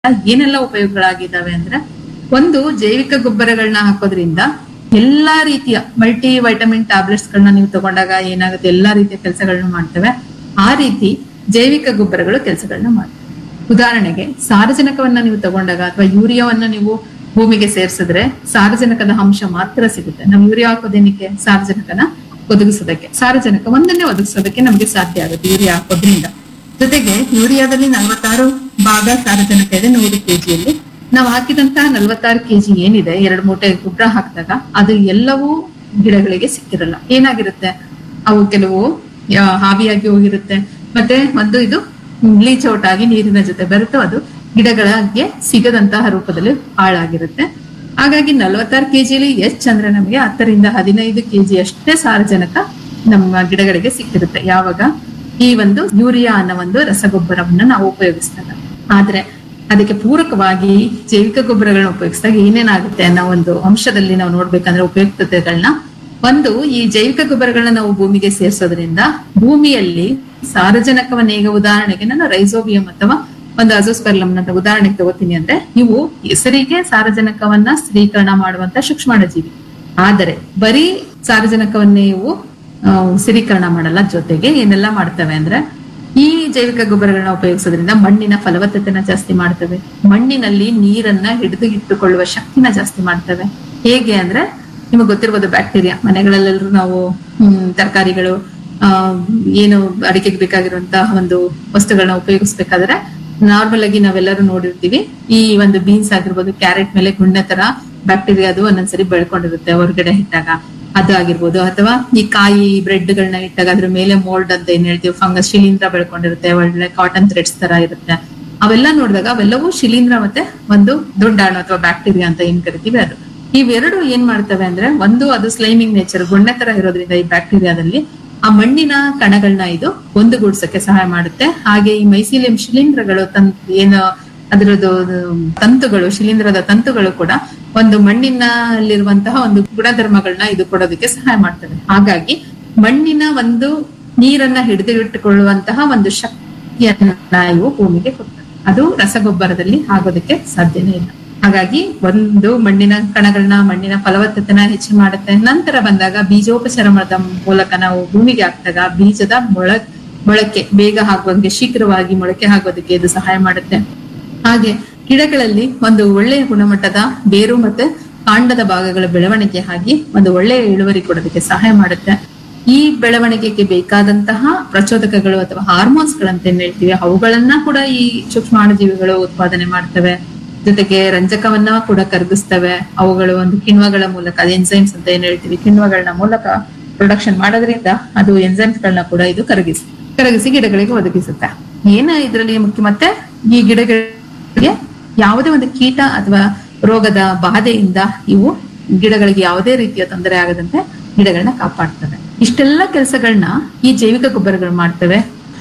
ಏನೆಲ್ಲ ಉಪಯೋಗಗಳಾಗಿದ್ದಾವೆ ಅಂದ್ರೆ ಒಂದು ಜೈವಿಕ ಗೊಬ್ಬರಗಳನ್ನ ಹಾಕೋದ್ರಿಂದ ಎಲ್ಲಾ ರೀತಿಯ ಮಲ್ಟಿ ವೈಟಮಿನ್ ಟ್ಯಾಬ್ಲೆಟ್ಸ್ ಗಳನ್ನ ನೀವು ತಗೊಂಡಾಗ ಏನಾಗುತ್ತೆ ಎಲ್ಲಾ ರೀತಿಯ ಕೆಲಸಗಳನ್ನ ಮಾಡ್ತವೆ ಆ ರೀತಿ ಜೈವಿಕ ಗೊಬ್ಬರಗಳು ಕೆಲಸಗಳನ್ನ ಮಾಡ್ತವೆ ಉದಾಹರಣೆಗೆ ಸಾರಜನಕವನ್ನ ನೀವು ತಗೊಂಡಾಗ ಅಥವಾ ಯೂರಿಯಾವನ್ನ ನೀವು ಭೂಮಿಗೆ ಸೇರಿಸಿದ್ರೆ ಸಾರಜನಕದ ಅಂಶ ಮಾತ್ರ ಸಿಗುತ್ತೆ ನಾವು ಯೂರಿಯಾ ಹಾಕೋದೇನಕ್ಕೆ ಸಾರಜನಕನ ಒದಗಿಸೋದಕ್ಕೆ ಸಾರಜನಕ ಒಂದನ್ನೇ ಒದಗಿಸೋದಕ್ಕೆ ನಮಗೆ ಸಾಧ್ಯ ಆಗುತ್ತೆ ಯೂರಿಯಾ ಹಾಕೋದ್ರಿಂದ ಜೊತೆಗೆ ಯೂರಿಯಾದಲ್ಲಿ ನಲವತ್ತಾರು ಭಾಗ ಸಾರಜನಕ ಇದೆ ನೂರು ಕೆಜಿಯಲ್ಲಿ ನಾವು ಹಾಕಿದಂತಹ ನಲವತ್ತಾರು ಕೆಜಿ ಏನಿದೆ ಎರಡು ಮೂಟೆ ಗೊಬ್ಬರ ಹಾಕಿದಾಗ ಅದು ಎಲ್ಲವೂ ಗಿಡಗಳಿಗೆ ಸಿಕ್ಕಿರಲ್ಲ ಏನಾಗಿರುತ್ತೆ ಅವು ಕೆಲವು ಯಾ- ಹಾವಿಯಾಗಿ ಹೋಗಿರುತ್ತೆ ಮತ್ತೆ ಒಂದು ಇದು ಬ್ಲೀಚ್ ಔಟ್ ಆಗಿ ನೀರಿನ ಜೊತೆ ಬೆರೆತು ಅದು ಗಿಡಗಳಿಗೆ ಸಿಗದಂತಹ ರೂಪದಲ್ಲಿ ಹಾಳಾಗಿರುತ್ತೆ ಹಾಗಾಗಿ ನಲವತ್ತಾರು ಕೆಜಿಲಿ ಎಷ್ಟು ಅಂದ್ರೆ ನಮಗೆ ಹತ್ತರಿಂದ ಹದಿನೈದು ಕೆಜಿ ಅಷ್ಟೇ ಸಾರಜನಕ ನಮ್ಮ ಗಿಡಗಳಿಗೆ ಸಿಕ್ಕಿರುತ್ತೆ ಯಾವಾಗ ಈ ಒಂದು ಯೂರಿಯಾ ಅನ್ನೋ ಒಂದು ರಸಗೊಬ್ಬರವನ್ನ ನಾವು ಉಪಯೋಗಿಸಿದಾಗ ಆದ್ರೆ ಅದಕ್ಕೆ ಪೂರಕವಾಗಿ ಜೈವಿಕ ಗೊಬ್ಬರಗಳನ್ನ ಉಪಯೋಗಿಸಿದಾಗ ಏನೇನಾಗುತ್ತೆ ಅನ್ನೋ ಒಂದು ಅಂಶದಲ್ಲಿ ನಾವು ನೋಡ್ಬೇಕಂದ್ರೆ ಉಪಯುಕ್ತತೆಗಳನ್ನ ಒಂದು ಈ ಜೈವಿಕ ಗೊಬ್ಬರಗಳನ್ನ ನಾವು ಭೂಮಿಗೆ ಸೇರಿಸೋದ್ರಿಂದ ಭೂಮಿಯಲ್ಲಿ ಸಾರಜನಕವನ್ನ ಈಗ ಉದಾಹರಣೆಗೆ ನಾನು ರೈಸೋಬಿಯಂ ಅಥವಾ ಒಂದು ಅಜೋಸ್ಪೆರ್ಲಮ್ ಅಂತ ಉದಾಹರಣೆಗೆ ತಗೋತೀನಿ ಅಂದ್ರೆ ಇವು ಹೆಸರಿಗೆ ಸಾರಜನಕವನ್ನ ಸ್ಥಿರೀಕರಣ ಮಾಡುವಂತ ಸೂಕ್ಷ್ಮಾಣುಜೀವಿ ಆದರೆ ಬರೀ ಸಾರಜನಕವನ್ನೇ ಇವು ಆ, ಸ್ಥಿರೀಕರಣ ಮಾಡಲ್ಲ ಜೊತೆಗೆ ಏನೆಲ್ಲ ಮಾಡ್ತವೆ ಅಂದ್ರೆ ಈ ಜೈವಿಕ ಗೊಬ್ಬರಗಳನ್ನ ಉಪಯೋಗಿಸೋದ್ರಿಂದ ಮಣ್ಣಿನ ಫಲವತ್ತತೆನ ಜಾಸ್ತಿ ಮಾಡ್ತವೆ ಮಣ್ಣಿನಲ್ಲಿ ನೀರನ್ನ ಹಿಡಿದು ಇಟ್ಟುಕೊಳ್ಳುವ ಶಕ್ತಿನ ಜಾಸ್ತಿ ಮಾಡ್ತವೆ ಹೇಗೆ ಅಂದ್ರೆ ನಿಮಗೆ ಗೊತ್ತಿರ್ಬೋದು ಬ್ಯಾಕ್ಟೀರಿಯಾ ಮನೆಗಳಲ್ಲೆಲ್ಲರೂ ನಾವು ಹ್ಮ್ ತರಕಾರಿಗಳು ಆ ಏನು ಅಡಿಕೆಗೆ ಬೇಕಾಗಿರುವಂತಹ ಒಂದು ವಸ್ತುಗಳನ್ನ ಉಪಯೋಗಿಸ್ಬೇಕಾದ್ರೆ ನಾರ್ಮಲ್ ಆಗಿ ನಾವೆಲ್ಲರೂ ನೋಡಿರ್ತೀವಿ ಈ ಒಂದು ಬೀನ್ಸ್ ಆಗಿರ್ಬೋದು ಕ್ಯಾರೆಟ್ ಮೇಲೆ ಗುಂಡೆ ತರ ಬ್ಯಾಕ್ಟೀರಿಯಾ ಅದು ಒಂದೊಂದ್ಸರಿ ಬೆಳ್ಕೊಂಡಿರುತ್ತೆ ಹೊರಗಡೆ ಇಟ್ಟಾಗ ಅದು ಆಗಿರ್ಬೋದು ಅಥವಾ ಈ ಕಾಯಿ ಬ್ರೆಡ್ ಗಳನ್ನ ಇಟ್ಟಾಗ ಅದ್ರ ಮೇಲೆ ಮೋಲ್ಡ್ ಅಂತ ಏನ್ ಹೇಳ್ತೀವಿ ಫಂಗಸ್ ಶಿಲೀಂಧ್ರ ಬೆಳ್ಕೊಂಡಿರುತ್ತೆ ಒಳ್ಳೆ ಕಾಟನ್ ಥ್ರೆಡ್ಸ್ ತರ ಇರುತ್ತೆ ಅವೆಲ್ಲ ನೋಡಿದಾಗ ಅವೆಲ್ಲವೂ ಶಿಲೀಂಧ್ರ ಮತ್ತೆ ಒಂದು ದುಂಡಾಣು ಅಥವಾ ಬ್ಯಾಕ್ಟೀರಿಯಾ ಅಂತ ಏನ್ ಕರಿತೀವಿ ಅದು ಇವೆರಡು ಏನ್ ಮಾಡ್ತವೆ ಅಂದ್ರೆ ಒಂದು ಅದು ಸ್ಲೈಮಿಂಗ್ ನೇಚರ್ ಗುಂಡೆ ತರ ಇರೋದ್ರಿಂದ ಈ ಬ್ಯಾಕ್ಟೀರಿಯಾದಲ್ಲಿ ಆ ಮಣ್ಣಿನ ಕಣಗಳನ್ನ ಇದು ಒಂದುಗೂಡ್ಸಕ್ಕೆ ಸಹಾಯ ಮಾಡುತ್ತೆ ಹಾಗೆ ಈ ಮೈಸೀಲಿಯಂ ಶಿಲೀಂಧ್ರಗಳು ತನ್ ಏನು ಅದರದ್ದು ತಂತುಗಳು ಶಿಲೀಂಧ್ರದ ತಂತುಗಳು ಕೂಡ ಒಂದು ಮಣ್ಣಿನಲ್ಲಿರುವಂತಹ ಒಂದು ಗುಣಧರ್ಮಗಳನ್ನ ಇದು ಕೊಡೋದಕ್ಕೆ ಸಹಾಯ ಮಾಡ್ತವೆ ಹಾಗಾಗಿ ಮಣ್ಣಿನ ಒಂದು ನೀರನ್ನ ಹಿಡಿದಿಟ್ಟುಕೊಳ್ಳುವಂತಹ ಒಂದು ಶಕ್ತಿಯನ್ನ ಇವು ಭೂಮಿಗೆ ಕೊಡ್ತವೆ ಅದು ರಸಗೊಬ್ಬರದಲ್ಲಿ ಆಗೋದಕ್ಕೆ ಸಾಧ್ಯನೇ ಇಲ್ಲ ಹಾಗಾಗಿ ಒಂದು ಮಣ್ಣಿನ ಕಣಗಳನ್ನ ಮಣ್ಣಿನ ಫಲವತ್ತತೆನ ಹೆಚ್ಚು ಮಾಡುತ್ತೆ ನಂತರ ಬಂದಾಗ ಬೀಜೋಪಚಾರದ ಮೂಲಕ ನಾವು ಭೂಮಿಗೆ ಹಾಕಿದಾಗ ಬೀಜದ ಮೊಳ ಮೊಳಕೆ ಬೇಗ ಆಗುವಂಗೆ ಶೀಘ್ರವಾಗಿ ಮೊಳಕೆ ಆಗೋದಕ್ಕೆ ಇದು ಸಹಾಯ ಮಾಡುತ್ತೆ ಹಾಗೆ ಗಿಡಗಳಲ್ಲಿ ಒಂದು ಒಳ್ಳೆಯ ಗುಣಮಟ್ಟದ ಬೇರು ಮತ್ತೆ ಕಾಂಡದ ಭಾಗಗಳ ಬೆಳವಣಿಗೆ ಆಗಿ ಒಂದು ಒಳ್ಳೆಯ ಇಳುವರಿ ಕೊಡೋದಕ್ಕೆ ಸಹಾಯ ಮಾಡುತ್ತೆ ಈ ಬೆಳವಣಿಗೆಗೆ ಬೇಕಾದಂತಹ ಪ್ರಚೋದಕಗಳು ಅಥವಾ ಹಾರ್ಮೋನ್ಸ್ ಗಳಂತ ಏನ್ ಹೇಳ್ತೀವಿ ಅವುಗಳನ್ನ ಕೂಡ ಈ ಸೂಕ್ಷ್ಮಾಣುಜೀವಿಗಳು ಉತ್ಪಾದನೆ ಮಾಡ್ತವೆ ಜೊತೆಗೆ ರಂಜಕವನ್ನ ಕೂಡ ಕರಗಿಸ್ತವೆ ಅವುಗಳು ಒಂದು ಕಿಣ್ವಗಳ ಮೂಲಕ ಅದು ಎನ್ಸೈಮ್ಸ್ ಅಂತ ಏನ್ ಹೇಳ್ತೀವಿ ಕಿಣ್ವಗಳನ್ನ ಮೂಲಕ ಪ್ರೊಡಕ್ಷನ್ ಮಾಡೋದ್ರಿಂದ ಅದು ಎನ್ಸೈಮ್ಸ್ ಗಳನ್ನ ಕೂಡ ಇದು ಕರಗಿಸ್ ಕರಗಿಸಿ ಗಿಡಗಳಿಗೆ ಒದಗಿಸುತ್ತೆ ಏನ ಇದರಲ್ಲಿ ಮುಖ್ಯ ಮತ್ತೆ ಈ ಗಿಡಗಳಿಗೆ ಯಾವುದೇ ಒಂದು ಕೀಟ ಅಥವಾ ರೋಗದ ಬಾಧೆಯಿಂದ ಇವು ಗಿಡಗಳಿಗೆ ಯಾವುದೇ ರೀತಿಯ ತೊಂದರೆ ಆಗದಂತೆ ಗಿಡಗಳನ್ನ ಕಾಪಾಡ್ತವೆ ಇಷ್ಟೆಲ್ಲ ಕೆಲಸಗಳನ್ನ ಈ ಜೈವಿಕ ಗೊಬ್ಬರಗಳು ಮಾಡ್ತವೆ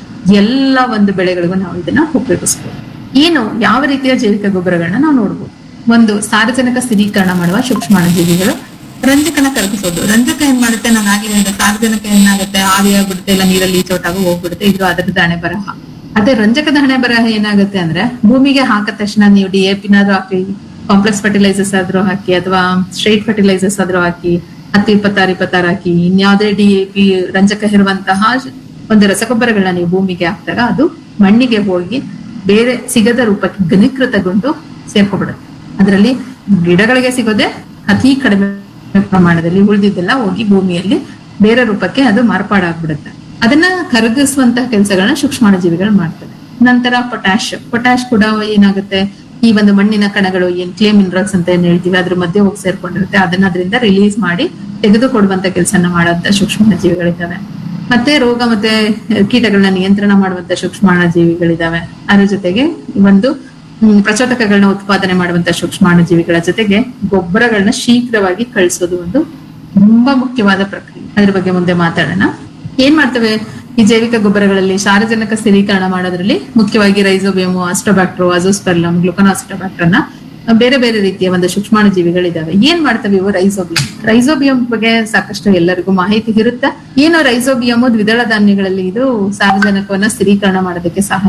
ಎಲ್ಲ ಒಂದು ಬೆಳೆಗಳಿಗೂ ನಾವು ಇದನ್ನ ಉಪಯೋಗಿಸ್ಬೋದು ಏನು ಯಾವ ರೀತಿಯ ಜೈವಿಕ ಗೊಬ್ಬರಗಳನ್ನ ನಾವು ನೋಡ್ಬೋದು ಒಂದು ಸಾರಜನಕ ಸ್ಥಿರೀಕರಣ ಮಾಡುವ ಸೂಕ್ಷ್ಮಾಣುಜೀವಿಗಳು ರಂಜಕನ ಕರಗಿಸೋದು ರಂಜಕ ಏನ್ ಮಾಡುತ್ತೆ ನಾನು ಆಗಿಲ್ಲ ಹೇಳಿದೆ, ಸಾರಜನಕ ಏನಾಗುತ್ತೆ ಆವಿಯಾಗ್ಬಿಡುತ್ತೆ ಇಲ್ಲ ನೀರಲ್ಲಿ ಚೋಟಾಗಿ ಹೋಗ್ಬಿಡುತ್ತೆ ಇದು ಅದರದ್ದು ಹಣೆ ಬರಹ ಅದೇ ರಂಜಕದ ಹಣೆ ಬರಹ ಏನಾಗುತ್ತೆ ಅಂದ್ರೆ ಭೂಮಿಗೆ ಹಾಕಿದ ತಕ್ಷಣ ನೀವು ಡಿ ಎ ಪಿನಾದ್ರೂ ಹಾಕಿ ಕಾಂಪ್ಲೆಕ್ಸ್ ಫರ್ಟಿಲೈಸರ್ಸ್ ಆದ್ರೂ ಹಾಕಿ ಅಥವಾ ಸ್ಟ್ರೈಟ್ ಫರ್ಟಿಲೈಸರ್ಸ್ ಆದ್ರೂ ಹಾಕಿ ಹತ್ತು ಇಪ್ಪತ್ತಾರು ಇಪ್ಪತ್ತಾರು ಹಾಕಿ ಇನ್ಯಾವುದೇ ಡಿ ಎ ಪಿ ರಂಜಕ ಇರುವಂತಹ ಒಂದು ರಸಗೊಬ್ಬರಗಳನ್ನ ನೀವು ಭೂಮಿಗೆ ಹಾಕಿದಾಗ ಅದು ಮಣ್ಣಿಗೆ ಹೋಗಿ ಬೇರೆ ಸಿಗದ ರೂಪಕ್ಕೆ ಘನೀಕೃತಗೊಂಡು ಸೇರ್ಕೊಬಿಡುತ್ತೆ ಅದರಲ್ಲಿ ಗಿಡಗಳಿಗೆ ಸಿಗೋದೇ ಅತಿ ಕಡಿಮೆ ಪ್ರಮಾಣದಲ್ಲಿ ಉಳಿದಿದ್ದೆಲ್ಲ ಹೋಗಿ ಭೂಮಿಯಲ್ಲಿ ಬೇರೆ ರೂಪಕ್ಕೆ ಅದು ಮಾರ್ಪಾಡಾಗ್ಬಿಡುತ್ತೆ ಅದನ್ನ ಕರಗಿಸುವಂತಹ ಕೆಲಸಗಳನ್ನ ಸೂಕ್ಷ್ಮಾಣುಜೀವಿಗಳು ಮಾಡ್ತವೆ ನಂತರ ಪೊಟ್ಯಾಶ್ ಪೊಟ್ಯಾಶ್ ಕೂಡ ಏನಾಗುತ್ತೆ ಈ ಒಂದು ಮಣ್ಣಿನ ಕಣಗಳು ಏನ್ ಕ್ಲೇ ಮಿನರಲ್ಸ್ ಅಂತ ಏನ್ ಹೇಳ್ತೀವಿ ಅದ್ರ ಮಧ್ಯೆ ಹೋಗಿ ಸೇರ್ಕೊಂಡಿರುತ್ತೆ ಅದನ್ನ ಅದರಿಂದ ರಿಲೀಸ್ ಮಾಡಿ ತೆಗೆದುಕೊಡುವಂತ ಕೆಲಸನ ಮಾಡುವಂತ ಸೂಕ್ಷ್ಮಾಣುಜೀವಿಗಳಿದ್ದಾವೆ ಮತ್ತೆ ರೋಗ ಮತ್ತೆ ಕೀಟಗಳನ್ನ ನಿಯಂತ್ರಣ ಮಾಡುವಂತ ಸೂಕ್ಷ್ಮಾಣುಜೀವಿಗಳಿದಾವೆ ಅದ್ರ ಜೊತೆಗೆ ಒಂದು ಹ್ಮ್, ಪ್ರಚೋದಕಗಳನ್ನ ಉತ್ಪಾದನೆ ಮಾಡುವಂತ ಸೂಕ್ಷ್ಮಾಣುಜೀವಿಗಳ ಜೊತೆಗೆ ಗೊಬ್ಬರಗಳನ್ನ ಶೀಘ್ರವಾಗಿ ಕಳಿಸೋದು ಒಂದು ತುಂಬಾ ಮುಖ್ಯವಾದ ಪ್ರಕ್ರಿಯೆ ಅದ್ರ ಬಗ್ಗೆ ಮುಂದೆ ಮಾತಾಡೋಣ ಏನ್ ಮಾಡ್ತವೆ ಈ ಜೈವಿಕ ಗೊಬ್ಬರಗಳಲ್ಲಿ ಸಾರಜನಕ ಸ್ಥಿರೀಕರಣ ಮಾಡೋದ್ರಲ್ಲಿ ಮುಖ್ಯವಾಗಿ ರೈಸೋಬಿಯಮು ಅಸ್ಟೋಬ್ಯಾಕ್ಟ್ರೋ ಅಜೋಸ್ಪೆರ್ಲಮ್ ಗ್ಲುಕನಾಸ್ಟೋಬ್ಯಾಕ್ಟರ್ನ ಬೇರೆ ಬೇರೆ ರೀತಿಯ ಒಂದು ಸೂಕ್ಷ್ಮಾಣುಜೀವಿಗಳಿದಾವೆ ಏನ್ ಮಾಡ್ತವೆ ಇವು ರೈಸೋಬಿಯಂ ರೈಸೋಬಿಯಂ ಬಗ್ಗೆ ಸಾಕಷ್ಟು ಎಲ್ಲರಿಗೂ ಮಾಹಿತಿ ಇರುತ್ತೆ ಏನು ರೈಸೋಬಿಯಮು ದ್ವಿದಳ ಧಾನ್ಯಗಳಲ್ಲಿ ಇದು ಸಾರಜನಕವನ್ನ ಸ್ಥಿರೀಕರಣ ಮಾಡೋದಕ್ಕೆ ಸಹಾಯ ಮಾಡುತ್ತೆ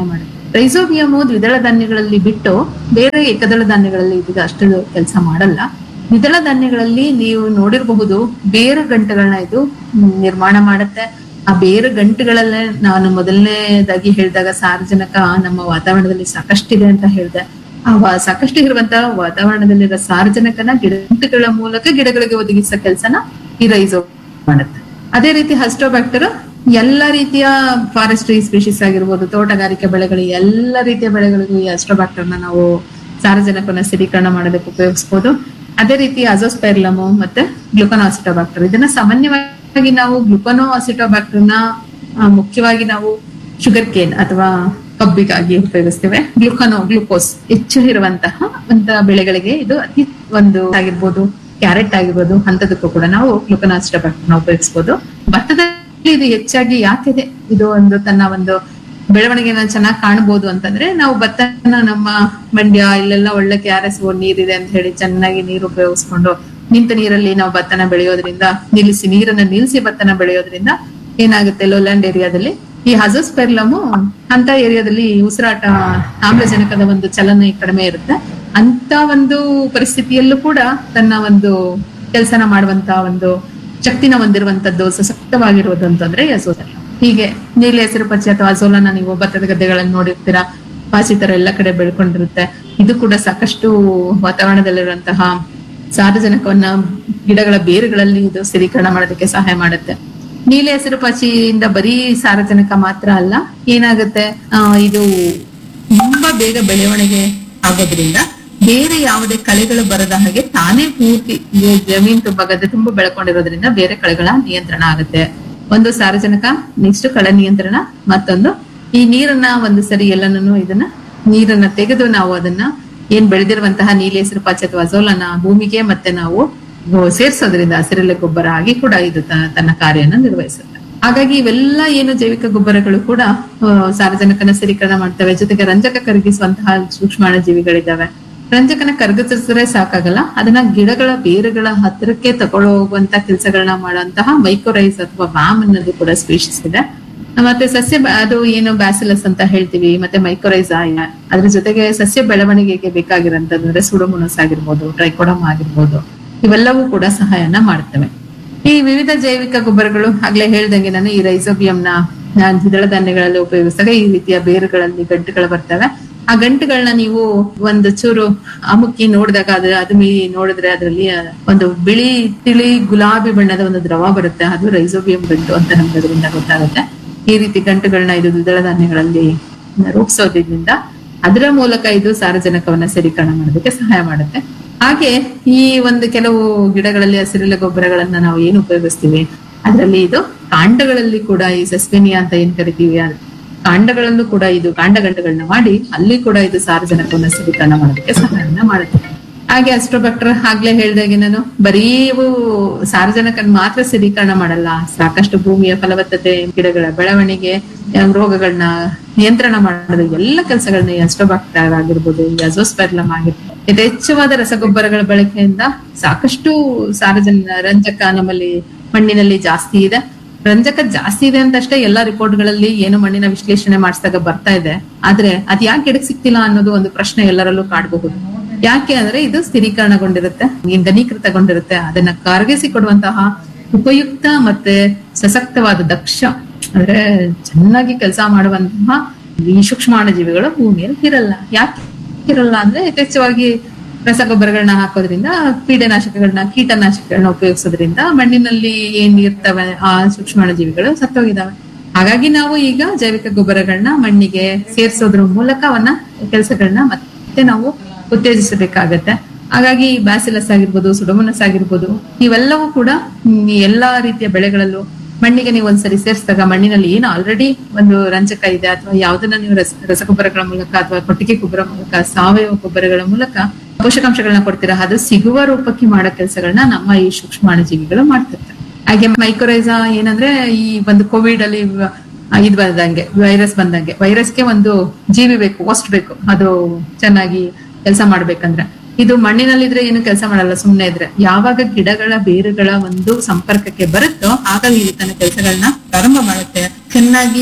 ರೈಸೋಬಿಯಮು ದ್ವಿದಳ ಧಾನ್ಯಗಳಲ್ಲಿ ಬಿಟ್ಟು ಬೇರೆ ಏಕದಳ ಧಾನ್ಯಗಳಲ್ಲಿ ಇದೀಗ ಅಷ್ಟು ಕೆಲಸ ಮಾಡಲ್ಲ ದ್ವಿದಳ ಧಾನ್ಯಗಳಲ್ಲಿ ನೀವು ನೋಡಿರಬಹುದು ಬೇರು ಗಂಟುಗಳನ್ನ ಇದು ಮ್, ನಿರ್ಮಾಣ ಮಾಡುತ್ತೆ ಆ ಬೇರು ಗಂಟುಗಳಲ್ಲೇ ನಾನು ಮೊದಲನೇದಾಗಿ ಹೇಳಿದಾಗ ಸಾರ್ವಜನಿಕ ನಮ್ಮ ವಾತಾವರಣದಲ್ಲಿ ಸಾಕಷ್ಟಿದೆ ಅಂತ ಹೇಳಿದೆ ಆ ವಾ- ಸಾಕಷ್ಟು ಇರುವಂತಹ ವಾತಾವರಣದಲ್ಲಿರೋ ಸಾರ್ವಜನಿಕನ ಗಿಡಗಳ ಮೂಲಕ ಗಿಡಗಳಿಗೆ ಒದಗಿಸೋ ಕೆಲಸನ ಈ ರೈಸೋ ಮಾಡುತ್ತೆ ಅದೇ ರೀತಿ ಹಸ್ಟೋಬ್ಯಾಕ್ಟರ್ ಎಲ್ಲ ರೀತಿಯ ಫಾರೆಸ್ಟ್ರಿ ಸ್ಪೀಶೀಸ್ ಆಗಿರ್ಬೋದು ತೋಟಗಾರಿಕೆ ಬೆಳೆಗಳು ಎಲ್ಲ ರೀತಿಯ ಬೆಳೆಗಳಿಗೂ ಈ ಹಸ್ಟೋಬ್ಯಾಕ್ಟರ್ನ ನಾವು ಸಾರಜನಕವನ್ನ ಸ್ಥಿರೀಕರಣ ಮಾಡೋದಕ್ಕೆ ಉಪಯೋಗಿಸಬಹುದು ಅದೇ ರೀತಿ ಅಜೋಸ್ಪೆರ್ಲಮು ಮತ್ತೆ ಗ್ಲುಕನೋ ಅಸಿಟೋಬ್ಯಾಕ್ಟರ್ ಇದನ್ನ ಸಾಮಾನ್ಯವಾಗಿ ನಾವು ಗ್ಲುಕನೋ ಅಸಿಟೋಬ್ಯಾಕ್ಟರ್ನ ಮುಖ್ಯವಾಗಿ ನಾವು ಶುಗರ್ ಕೇನ್ ಅಥವಾ ಕಬ್ಬಿಗಾಗಿ ಉಪಯೋಗಿಸ್ತೇವೆ ಗ್ಲುಕನೋ ಗ್ಲುಕೋಸ್ ಹೆಚ್ಚು ಇರುವಂತಹ ಅಂತ ಬೆಳೆಗಳಿಗೆ ಇದು ಅತಿ ಒಂದು ಆಗಿರ್ಬೋದು ಕ್ಯಾರೆಟ್ ಆಗಿರ್ಬೋದು ಅಂತದಕ್ಕೂ ಕೂಡ ನಾವು ಗ್ಲುಕನಾಸ್ಟಬ್ಯಾಕ್ಟರ್ನ ಉಪಯೋಗಿಸಬಹುದು ಭತ್ತದಲ್ಲಿ ಇದು ಹೆಚ್ಚಾಗಿ ಯಾಕಿದೆ ಇದು ಒಂದು ತನ್ನ ಒಂದು ಬೆಳವಣಿಗೆನ ಚೆನ್ನಾಗಿ ಕಾಣಬಹುದು ಅಂತಂದ್ರೆ ನಾವು ಭತ್ತನ ನಮ್ಮ ಮಂಡ್ಯ ಇಲ್ಲೆಲ್ಲ ಒಳ್ಳೆ ಕೆ ಆರ್ ಎಸ್ ನೀರಿದೆ ಅಂತ ಹೇಳಿ ಚೆನ್ನಾಗಿ ನೀರು ಉಪಯೋಗಿಸ್ಕೊಂಡು ನಿಂತ ನೀರಲ್ಲಿ ನಾವು ಭತ್ತನ ಬೆಳೆಯೋದ್ರಿಂದ ನಿಲ್ಲಿಸಿ ನೀರನ್ನ ನಿಲ್ಲಿಸಿ ಭತ್ತನ ಬೆಳೆಯೋದ್ರಿಂದ ಏನಾಗುತ್ತೆ ಲೋಲ್ಯಾಂಡ್ ಏರಿಯಾದಲ್ಲಿ ಈ ಹಜೋಸ್ಪೆರ್ಲಮು ಅಂತ ಏರಿಯಾದಲ್ಲಿ ಉಸಿರಾಟ ಆಮ್ಲಜನಕದ ಒಂದು ಚಲನೆ ಕಡಿಮೆ ಇರುತ್ತೆ ಅಂತ ಒಂದು ಪರಿಸ್ಥಿತಿಯಲ್ಲೂ ಕೂಡ ತನ್ನ ಒಂದು ಕೆಲಸನ ಮಾಡುವಂತ ಒಂದು ಶಕ್ತಿನ ಹೊಂದಿರುವಂತದ್ದು ಸಶಕ್ತವಾಗಿರುವುದು ಅಂತಂದ್ರೆ ಅಜೋಸೆಲ್ಲ ಹೀಗೆ ನೀಲಿ ಹೆಸರು ಪಚ್ಚೆ ಅಥವಾ ಅಜೋಲನ ನೀವು ಭತ್ತದ ಗದ್ದೆಗಳಲ್ಲಿ ನೋಡಿರ್ತೀರಾ ಪಾಚಿ ತರ ಎಲ್ಲ ಕಡೆ ಬೆಳ್ಕೊಂಡಿರುತ್ತೆ ಇದು ಕೂಡ ಸಾಕಷ್ಟು ವಾತಾವರಣದಲ್ಲಿರುವಂತಹ ಸಾರಜನಕವನ್ನ ಗಿಡಗಳ ಬೇರುಗಳಲ್ಲಿ ಇದು ಸ್ಥಿರೀಕರಣ ಮಾಡೋದಕ್ಕೆ ಸಹಾಯ ಮಾಡುತ್ತೆ ನೀಲಿ ಹಸಿರು ಪಾಚಿಯಿಂದ ಬರೀ ಸಾರಜನಕ ಮಾತ್ರ ಅಲ್ಲ ಏನಾಗುತ್ತೆ ಆ, ಇದು ತುಂಬಾ ಬೇಗ ಬೆಳವಣಿಗೆ ಆಗೋದ್ರಿಂದ ಬೇರೆ ಯಾವುದೇ ಕಳೆಗಳು ಬರದ ಹಾಗೆ ತಾನೇ ಪೂರ್ತಿ ಈ ಜಮೀನ್ ತುಂಬಾ ಗದ್ದೆ ತುಂಬಾ ಬೆಳ್ಕೊಂಡಿರೋದ್ರಿಂದ ಬೇರೆ ಕಳೆಗಳ ನಿಯಂತ್ರಣ ಆಗುತ್ತೆ ಒಂದು ಸಾರಜನಕ ನೆಕ್ಸ್ಟ್ ಕಳೆ ನಿಯಂತ್ರಣ ಮತ್ತೊಂದು ಈ ನೀರನ್ನ ಒಂದು ಸರಿ ಎಲ್ಲನೂ ಇದನ್ನ ನೀರನ್ನ ತೆಗೆದು ನಾವು ಅದನ್ನ ಏನ್ ಬೆಳೆದಿರುವಂತಹ ನೀಲಿ ಹೆಸರು ಪಾಚಿ ಅಥವಾ ಅಜೋಲನ ಭೂಮಿಗೆ ಮತ್ತೆ ನಾವು ಸೇರ್ಸೋದ್ರಿಂದ ಹಸಿರೆಲೆ ಗೊಬ್ಬರ ಆಗಿ ಕೂಡ ಇದು ತ- ತನ್ನ ಕಾರ್ಯನ ನಿರ್ವಹಿಸುತ್ತೆ ಹಾಗಾಗಿ ಇವೆಲ್ಲ ಏನು ಜೈವಿಕ ಗೊಬ್ಬರಗಳು ಕೂಡ ಆ, ಸಾರಜನಕನ ಸ್ಥಿರೀಕರಣ ಮಾಡ್ತವೆ ಜೊತೆಗೆ ರಂಜಕ ಕರಗಿಸುವಂತಹ ಸೂಕ್ಷ್ಮಾಣು ಜೀವಿಗಳಿದಾವೆ ರಂಜಕನ ಕರಗಿಸಿದ್ರೆ ಸಾಕಾಗಲ್ಲ ಅದನ್ನ ಗಿಡಗಳ ಬೇರುಗಳ ಹತ್ತಿರಕ್ಕೆ ತಗೊಳ್ಳೋ ಹೋಗುವಂತ ಕೆಲಸಗಳನ್ನ ಮಾಡುವಂತಹ ಮೈಕ್ರೋರೈಸ್ ಅಥವಾ ವ್ಯಾಮ್ ಅನ್ನೋದು ಕೂಡ ಸ್ಪೀಶಿಸ್ ಇದೆ ಮತ್ತೆ ಸಸ್ಯ ಬ- ಅದು ಏನು ಬ್ಯಾಸಿಲಸ್ ಅಂತ ಹೇಳ್ತೀವಿ ಮತ್ತೆ ಮೈಕ್ರೋರೈಸ್ ಅದ್ರ ಜೊತೆಗೆ ಸಸ್ಯ ಬೆಳವಣಿಗೆಗೆ ಬೇಕಾಗಿರೋಂಥದ್ದು ಅಂದ್ರೆ ಸುಡೋಮೊನಸ್ ಆಗಿರ್ಬೋದು ಟ್ರೈಕೋಡಮ್ ಆಗಿರ್ಬೋದು ಇವೆಲ್ಲವೂ ಕೂಡ ಸಹಾಯನ ಮಾಡ್ತವೆ ಈ ವಿವಿಧ ಜೈವಿಕ ಗೊಬ್ಬರಗಳು ಆಗ್ಲೇ ಹೇಳ್ದಂಗೆ ನಾನು ಈ ರೈಸೋಬಿಯಂನ ನಾನ್ ದ್ವಿದಳ ಧಾನ್ಯಗಳಲ್ಲಿ ಉಪಯೋಗಿಸಿದಾಗ ಈ ರೀತಿಯ ಬೇರುಗಳಲ್ಲಿ ಗಂಟುಗಳು ಬರ್ತವೆ ಆ ಗಂಟುಗಳನ್ನ ನೀವು ಒಂದು ಚೂರು ಅಮುಕ್ಕಿ ನೋಡಿದಾಗ ಅದ್ರ ಅದು ಮೀ ನೋಡಿದ್ರೆ ಅದರಲ್ಲಿ ಒಂದು ಬಿಳಿ ತಿಳಿ ಗುಲಾಬಿ ಬಣ್ಣದ ಒಂದು ದ್ರವ ಬರುತ್ತೆ ಅದು ರೈಸೋಬಿಯಂ ಗಂಟು ಅಂತ ನಮ್ಗೆ ಅದರಿಂದ ಗೊತ್ತಾಗುತ್ತೆ ಈ ರೀತಿ ಗಂಟುಗಳನ್ನ ಇದು ದ್ವಿದಳ ಧಾನ್ಯಗಳಲ್ಲಿ ರೂಪಿಸೋದ್ರಿಂದ ಅದರ ಮೂಲಕ ಇದು ಸಾರಜನಕವನ್ನ ಸ್ಥಿರೀಕರಣ ಮಾಡೋದಕ್ಕೆ ಸಹಾಯ ಮಾಡುತ್ತೆ ಹಾಗೆ ಈ ಒಂದು ಕೆಲವು ಗಿಡಗಳಲ್ಲಿ ಹಸಿರೆಲೆ ಗೊಬ್ಬರಗಳನ್ನ ನಾವು ಏನು ಉಪಯೋಗಿಸ್ತೀವಿ ಅದರಲ್ಲಿ ಇದು ಕಾಂಡಗಳಲ್ಲಿ ಕೂಡ ಈ ಸಸ್ಪೆನಿಯಾ ಅಂತ ಏನ್ ಕರಿತೀವಿ ಅದು ಕಾಂಡಗಳಲ್ಲೂ ಕೂಡ ಇದು ಕಾಂಡಗಂಟುಗಳನ್ನ ಮಾಡಿ ಅಲ್ಲಿ ಕೂಡ ಇದು ಸಾರಜನಕವನ್ನ ಸ್ಥಿರೀಕರಣ ಮಾಡೋದಕ್ಕೆ ಸಹಾಯನ ಮಾಡುತ್ತೆ ಹಾಗೆ ಅಸ್ಟ್ರೋಬ್ಯಾಕ್ಟರ್ ಆಗ್ಲೇ ಹೇಳ್ದಾಗೆ ನಾನು ಬರೀ ಇವು ಸಾರಜನಕನ್ ಮಾತ್ರ ಸ್ಥಿರೀಕರಣ ಮಾಡಲ್ಲ ಸಾಕಷ್ಟು ಭೂಮಿಯ ಫಲವತ್ತತೆ ಗಿಡಗಳ ಬೆಳವಣಿಗೆ ಆ, ರೋಗಗಳನ್ನ ನಿಯಂತ್ರಣ ಮಾಡೋದು ಎಲ್ಲ ಕೆಲಸಗಳನ್ನ ಈ ಅಸ್ಟ್ರೋಬ್ಯಾಕ್ಟರ್ ಆಗಿರ್ಬೋದು ಈ ಅಜೋಸ್ಪೆರ್ಲಮ್ ಆಗಿರ್ಬೋದು ಯಥೇಚ್ಛವಾದ ರಸಗೊಬ್ಬರಗಳ ಬಳಕೆಯಿಂದ ಸಾಕಷ್ಟು ಸಾರಜನ ರಂಜಕ ನಮ್ಮಲ್ಲಿ ಮಣ್ಣಿನಲ್ಲಿ ಜಾಸ್ತಿ ಇದೆ ರಂಜಕ ಜಾಸ್ತಿ ಇದೆ ಅಂತ ಅಷ್ಟೇ ಎಲ್ಲಾ ರಿಪೋರ್ಟ್ಗಳಲ್ಲಿ ಏನು ಮಣ್ಣಿನ ವಿಶ್ಲೇಷಣೆ ಮಾಡಿಸಿದಾಗ ಬರ್ತಾ ಇದೆ ಆದ್ರೆ ಅದ್ ಯಾಕೆ ಗಿಡಕ್ಕೆ ಸಿಕ್ತಿಲ್ಲ ಅನ್ನೋದು ಒಂದು ಪ್ರಶ್ನೆ ಎಲ್ಲರಲ್ಲೂ ಕಾಡಬಹುದು ಯಾಕೆ ಅಂದ್ರೆ ಇದು ಸ್ಥಿರೀಕರಣಗೊಂಡಿರುತ್ತೆ ಇಂಧನೀಕೃತಗೊಂಡಿರುತ್ತೆ ಅದನ್ನ ಕರಗಿಸಿ ಕೊಡುವಂತಹ ಉಪಯುಕ್ತ ಮತ್ತೆ ಸಶಕ್ತವಾದ ದಕ್ಷ ಅಂದ್ರೆ ಚೆನ್ನಾಗಿ ಕೆಲಸ ಮಾಡುವಂತಹ ಈ ಸೂಕ್ಷ್ಮಾಣು ಜೀವಿಗಳು ಭೂಮಿಯಲ್ಲಿ ಇರಲ್ಲ ಯಾಕೆ ಇರಲ್ಲ ಅಂದ್ರೆ ಯಥೇಚ್ಛವಾಗಿ ರಸಗೊಬ್ಬರಗಳನ್ನ ಹಾಕೋದ್ರಿಂದ ಕೀಟನಾಶಕಗಳನ್ನ ಕೀಟನಾಶಕಗಳನ್ನ ಉಪಯೋಗಿಸೋದ್ರಿಂದ ಮಣ್ಣಿನಲ್ಲಿ ಏನ್ ಇರ್ತವೆ ಆ ಸೂಕ್ಷ್ಮಾಣು ಜೀವಿಗಳು ಸತ್ತೋಗಿದಾವೆ ಹಾಗಾಗಿ ನಾವು ಈಗ ಜೈವಿಕ ಗೊಬ್ಬರಗಳನ್ನ ಮಣ್ಣಿಗೆ ಸೇರಿಸೋದ್ರ ಮೂಲಕ ಅವನ್ನ ಕೆಲಸಗಳನ್ನ ಮತ್ತೆ ನಾವು ಉತ್ತೇಜಿಸಬೇಕಾಗತ್ತೆ ಹಾಗಾಗಿ ಬ್ಯಾಸಿಲಸ್ ಆಗಿರ್ಬೋದು ಸುಡಮನಸ್ ಆಗಿರ್ಬೋದು ಇವೆಲ್ಲವೂ ಕೂಡ ಹ್ಮ್, ಈ ಎಲ್ಲಾ ರೀತಿಯ ಬೆಳೆಗಳಲ್ಲೂ ಮಣ್ಣಿಗೆ ನೀವು ಒಂದ್ಸರಿ ಸೇರಿಸಿದಾಗ ಮಣ್ಣಿನಲ್ಲಿ ಏನು ಆಲ್ರೆಡಿ ಒಂದು ರಂಜಕ ಇದೆ ಅಥವಾ ಯಾವ್ದನ್ನ ನೀವು ರಸ ರಸಗೊಬ್ಬರಗಳ ಮೂಲಕ ಅಥವಾ ಕೊಟ್ಟಿಗೆ ಗೊಬ್ಬರ ಮೂಲಕ ಸಾವಯವ ಗೊಬ್ಬರಗಳ ಮೂಲಕ ಪೋಷಕಾಂಶಗಳನ್ನ ಕೊಡ್ತೀರಾ ಅದು ಸಿಗುವ ರೂಪಕ್ಕೆ ಮಾಡೋ ಕೆಲಸಗಳನ್ನ ನಮ್ಮ ಈ ಸೂಕ್ಷ್ಮಾಣು ಜೀವಿಗಳು ಮಾಡ್ತಿರ್ತಾರೆ ಹಾಗೆ ಮೈಕ್ರೋರೈಸಾ ಏನಂದ್ರೆ ಈ ಒಂದು ಕೋವಿಡ್ ಅಲ್ಲಿ ವ- ಇದ್ ಬಂದಂಗೆ ವೈರಸ್ ಬಂದಂಗೆ ವೈರಸ್ಗೆ ಒಂದು ಜೀವಿ ಬೇಕು ವಸ್ಟ್ ಬೇಕು ಅದು ಚೆನ್ನಾಗಿ ಕೆಲಸ ಮಾಡ್ಬೇಕಂದ್ರೆ ಇದು ಮಣ್ಣಿನಲ್ಲಿದ್ರೆ ಏನು ಕೆಲಸ ಮಾಡಲ್ಲ ಸುಮ್ನೆ ಇದ್ರೆ ಯಾವಾಗ ಗಿಡಗಳ ಬೇರುಗಳ ಒಂದು ಸಂಪರ್ಕಕ್ಕೆ ಬರುತ್ತೋ ಆಗ ಇದು ತನ್ನ ಕೆಲಸಗಳನ್ನ ಪ್ರಾರಂಭ ಮಾಡುತ್ತೆ ಚೆನ್ನಾಗಿ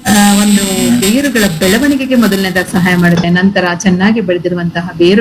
ಆ, ಒಂದು ಬೇರುಗಳ ಬೆಳವಣಿಗೆಗೆ ಮೊದಲನೇದಾಗಿ ಸಹಾಯ ಮಾಡುತ್ತೆ ನಂತರ ಚೆನ್ನಾಗಿ ಬೆಳೆದಿರುವಂತಹ ಬೇರು